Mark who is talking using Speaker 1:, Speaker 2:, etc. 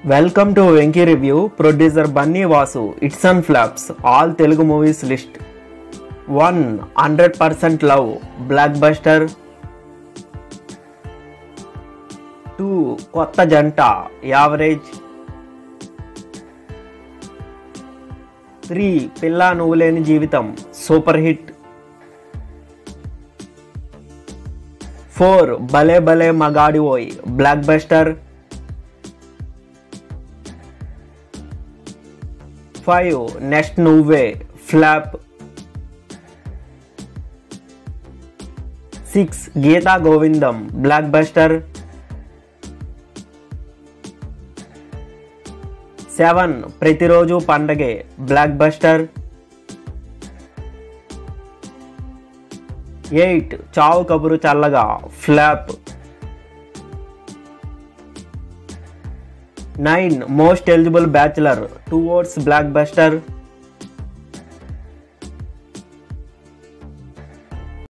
Speaker 1: welcome to Venky review producer Bunny Vasu it's and flops all Telugu movies list one hundred percent love blockbuster two Kotha Janta average three పిల్ల నువ్వు లేని జీవితం super hit four భలే Bhale Magadivoy blockbuster five next Nuvve flop six Geetha Govindam blockbuster seven Prathiroju Pandage blockbuster eight Chaavu Kaburu Challaga flop nine most eligible bachelor two ఓట్స్ block buster